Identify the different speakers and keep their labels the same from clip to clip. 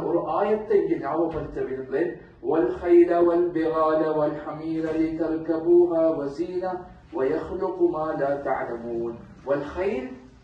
Speaker 1: ஒரு ஆயத்தை இங்கே ஞாபகப்படுத்த விரும்புகிறேன் والخيل والبغال والحمير لتركبوها وزينة ويخلق ما لا تعلمون والخيل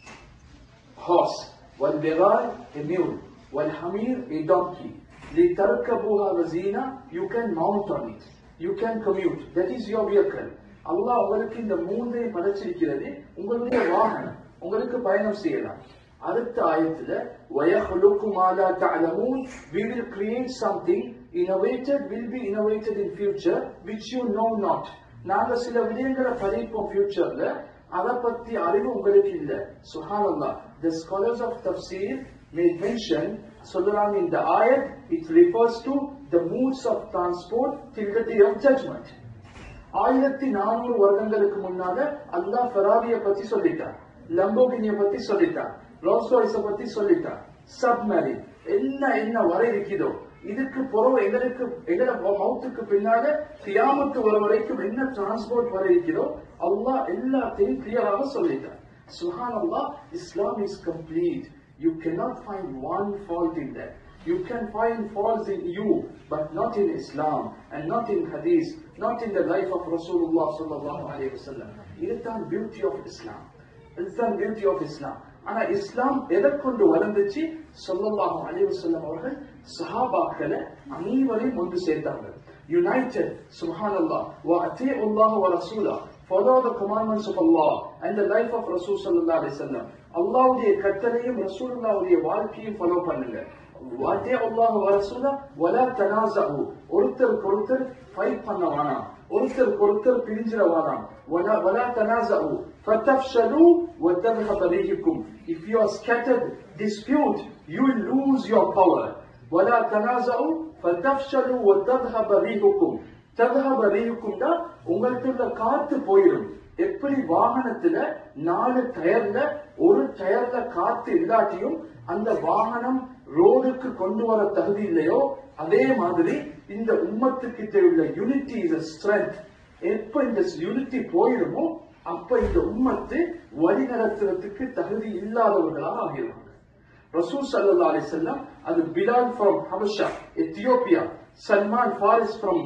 Speaker 1: horse والبغال a mule والحمير a donkey لتركبوها وزينة you can mount on it you can commute that is your vehicle அல்லாஹ் உங்களுக்கு இந்த மூன்றையும் படைச்சிருக்கிறது உங்களுடைய வாகனம் உங்களுக்கு பயணம் செய்யலாம் அடுத்த ஆயத்துல وَيَخْلُقُ مَا لَا تَعْلَمُونَ we will create something innovated will be innovated in future which you know not நாங்க சில விடயங்களை படைப்போம் ஃபியூச்சர்ல அதை பத்தி அறிவு உங்களுக்கு இல்ல சுஹானல்லா the scholars of tafsir may mention சொல்றாங்க இந்த ஆயத் it refers to the modes of transport till the day of judgment ஆயிரத்தி நானூறு வருடங்களுக்கு முன்னால அல்லாஹ் ஃபெராரியை பத்தி சொல்லிட்டார் லம்போகினிய பத்தி சொல்லிட்டார் ரோல்ஸ் ராய்ஸ பத்தி சொல்லிட்டார் சப்மரின் என்ன என்ன வர இருக்குதோ இதுக்கு பிறகு எங்களுக்கு எங்கட மவுத்துக்கு பின்னால கியாமத்து வர வரைக்கும் என்ன டிரான்ஸ்போர்ட் வர இருக்குதோ அல்லாஹ் எல்லாத்தையும் கிளியராக சொல்லிட்டார் சுஹான் அல்லாஹ் Islam is complete you cannot find one fault in that You can find faults in you, but not in Islam, and not in Hadith, not in the life of Rasulullah sallallahu alayhi wa sallam. இதுதான் beauty of Islam. இதுதான் beauty of Islam. ஆனா இஸ்லாம் எதை கொண்டு வளர்ந்துச்சு சொல்லல்லாஹு அலைஹி வஸல்லம் அவர்கள் சஹாபாக்களை அனைவரையும் ஒன்று சேர்த்தாங்க யுனைடெட் சுப்ஹானல்லாஹ் வ அத்தீஉல்லாஹ் வ ரசூலா follow the commandments of Allah and the life of Rasul sallallahu alaihi wasallam அல்லாஹ்வுடைய கட்டளையும் ரசூலுல்லாஹ்வுடைய வாழ்க்கையும் ஃபாலோ பண்ணுங்க வாத்தே அல்லாஹ் வரசூலா வலா தனாசு ஒருத்தர் ஒருத்தர் ஃபைட் பண்ண வேணாம் ஒருத்தர் ஒருத்தர் பிரிஞ்சிட வேணாம் வலா வலா தனாசு فتفشلوا وتذهب ريحكم if you are scattered dispute you will lose your power ولا تنازعوا فتفشلوا وتذهب ريحكم تذهب ريحكم தான் உங்களுக்குள்ள காத்து போயிடும் எப்படி வாகனத்துல நாலு டயர்ல ஒரு டயர்ல காத்து இல்லாட்டியும் அந்த வாகனம் ரோடுக்கு கொண்டு வர தகுதி இல்லையோ அதே மாதிரி இந்த உம்மத்துக்கிட்ட உள்ள யூனிட்டி இஸ் ஸ்ட்ரென்த் எப்ப இந்த யூனிட்டி போயிடுமோ அப்ப இந்த உம்மத்து வழி நடத்துறதுக்கு தகுதி இல்லாதவர்களாக ஆகிடுவாங்க ரசூல் சல்லா அலி செல்லம் அது Bilal from Habasha Ethiopia Salman Faris from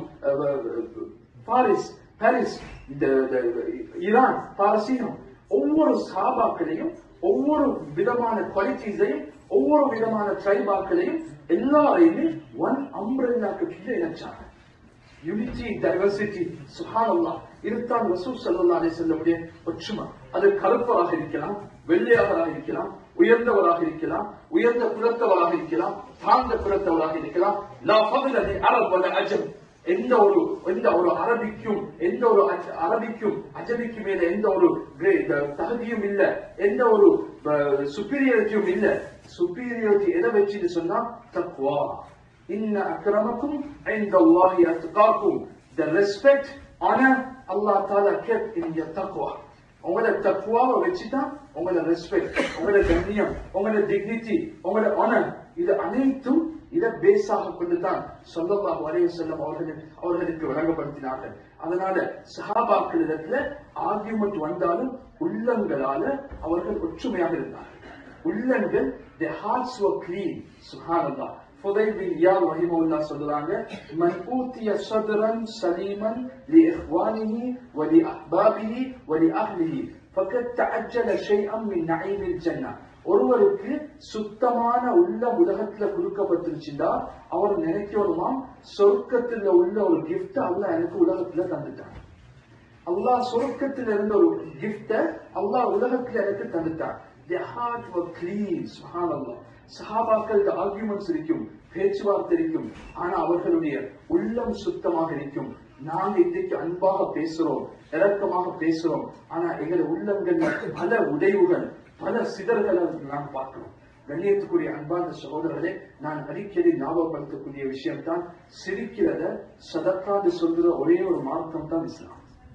Speaker 1: Paris Paris இந்த ஈரான் பாரசீகம் ஒவ்வொரு சாபாக்களையும் ஒவ்வொரு விதமான குவாலிட்டிஸையும் ஒவ்வொரு விதமான ட்ரைபாக்களையும் எல்லாரையுமே ஒன் அம்பிரல்லாக்கு கீழே இணைச்சாங்க யூனிட்டி டைவர்சிட்டி சுஹானல்லா இதுதான் ரசூல் சல்லா அலி செல்லமுடைய ஒற்றுமை அது கருப்பராக இருக்கலாம் வெள்ளையவராக இருக்கலாம் உயர்ந்தவராக இருக்கலாம் உயர்ந்த குலத்தவராக இருக்கலாம் தாழ்ந்த குலத்தவராக இருக்கலாம் லா ஃபதுலனி அரப் வல அஜம் எந்த ஒரு எந்த ஒரு அரபிக்கும் எந்த ஒரு அஜ- அரபிக்கும் அஜபிக்கும் மேல எந்த ஒரு கிரே- த- தகுதியும் இல்ல எந்த ஒரு சுப்பீரியாரிட்டியும் இல்ல சுப்பீரியாரிட்டி எதை வச்சுன்னு சொன்னா தக்வா இன்ன அக்ரமக்கும் عند الله அத்காக்கும் the respect honor Allah Ta'ala kept in your taqwa உங்களோட தக்குவாவை வச்சுதான் உங்களோட ரெஸ்பெக்ட் உங்களோட கண்ணியம் உங்களோட டிக்னிட்டி உங்களோட honor இது அனைத்தும் இதை பேஸாக கொண்டுதான் சொல்லல்லாஹு அலைஹி வஸல்லம் அவர்கள் அவர்களுக்கு வழங்கப்படுத்தினார்கள் அதனால சஹாபாக்களிடத்துல ஆர்கியூமெண்ட் வந்தாலும் உள்ளங்களால அவர்கள் ஒற்றுமையாக இருந்தார்கள் உள்ளங்கள் their hearts were clean சுப்ஹானல்லாஹ் ஃபுதைல் பின் இயாத் ரஹிமஹுல்லாஹ் சொல்றாங்க மன் ஊதிய சத்ரன் சலீமன் لإخوانه ولأحبابه ولأهله فقد تعجل شيئا من نعيم الجنة ஒருவருக்கு சுத்தமான உள்ள உலகத்துல கொடுக்கப்பட்டிருச்சுண்டா அவர் நினைக்கணுமா சொர்க்கத்துல உள்ள ஒரு gift அல்லாஹ் எனக்கு உலகத்துல தந்துட்டான் அல்லாஹ் சொர்க்கத்தில் இருந்த ஒரு கிஃப்ட அல்லாஹ் உலகத்தில் எனக்கு தந்துட்டான் their heart were clean subhanallah சஹாபாக்களுக்கு ஆர்குமெண்ட்ஸ் இருக்கும் பேச்சுவார்த்தை இருக்கும் ஆனா அவர்களுடைய உள்ளம் சுத்தமாக இருக்கும் நாங்க இன்றைக்கு அன்பாக பேசுறோம் இரக்கமாக பேசுறோம் ஆனா எங்கள் உள்ளங்கள்ல பல உடைவுகள் பல சிதறுகளை நாம் பார்க்கிறோம் கண்ணியத்துக்குரிய அன்பான சகோதரர்களே நான் அடிக்கடி ஞாபகப்படுத்தக்கூடிய விஷயம் தான் சிரிக்கிறத சதக்காது சொல்கிற ஒரே ஒரு மார்க்கம் தான் இஸ்லாம்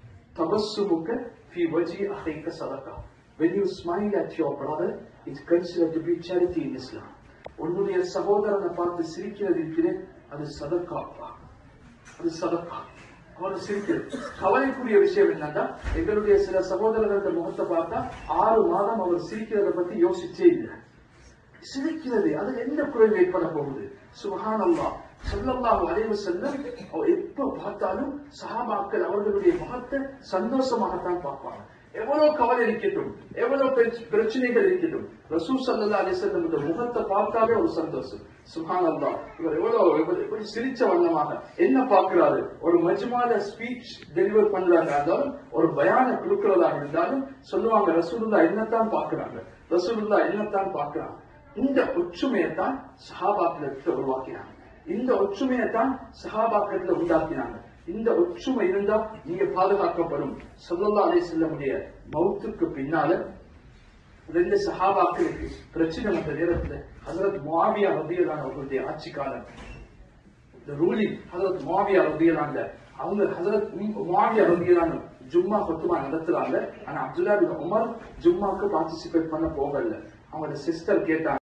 Speaker 1: تبسمك في وجه أخيك صدقة. When you smile at your brother, it's considered to be charity in Islam. உன்னுடைய சகோதரனை பார்த்து சிரிக்கிறது இருக்கிறேன் அது சதக்காப்பா அது சதக்கா அவரை சிரிக்கிறது கவலைக்குரிய விஷயம் என்னன்னா எங்களுடைய சில சகோதரர்கள் முகத்தை பார்த்தா ஆறு மாதம் அவர் சிரிக்கிறத பத்தி யோசிச்சே இல்லை சிரிக்கிறது அது என்ன குறைவு ஏற்பட போகுது சுபஹானல்லாஹ் ஸல்லல்லாஹு அலைஹி வஸல்லம் அவர் எப்ப பார்த்தாலும் சஹாபாக்கள் அவர்களுடைய முகத்தை சந்தோஷமாகத்தான் பார்ப்பாங்க எவ்வளவு கவலை இருக்கட்டும் எவ்வளவு பிரச்ச- பிரச்சனைகள் இருக்கட்டும் ரசூல் ஸல்லல்லாஹு அலைஹி வஸல்லம் இந்த முகத்தை பார்த்தாலே ஒரு சந்தோஷம் சுப்ஹானல்லாஹ் இவர் எவ்வளவு எவ்வளவு எப்படி சிரிச்ச வண்ணமாக என்ன பார்க்கிறாரு ஒரு மஜ்மால ஸ்பீச் டெலிவர் பண்றாங்க இருந்தாலும் ஒரு பயான கொடுக்கிறதா இருந்தாலும் சொல்லுவாங்க ரசூலுல்லா என்னத்தான் பார்க்கிறாங்க ரசூலுல்லா என்னத்தான் பார்க்கிறாங்க இந்த ஒற்றுமையை தான் சஹாபாக்களத்துல உருவாக்கினாங்க இந்த ஒற்றுமையை தான் சஹாபாக்களத்துல உண்டாக்கினாங்க இந்த ஒற்றுமை இருந்தா நீங்க பாதுகாக்கப்படும் சொல்லல்லா அலை செல்லமுடைய மௌத்துக்கு பின்னால ரெண்டு சஹாபாக்களுக்கு பிரச்சனை வந்த நேரத்துல ஹசரத் முஆவியா ரதியலான அவர்களுடைய ஆட்சி காலம் the ruling ஹசரத் முஆவியா ரதியலான அவங்க ஹசரத் முஆவியா ரதியலான ஜும்மா கொத்துமா நடத்துறாங்க ஆனா அப்துல்லா பின் உமர் ஜும்மாக்கு பார்ட்டிசிபேட் பண்ண போகல அவங்களோட சிஸ்டர் கேட்டாங்க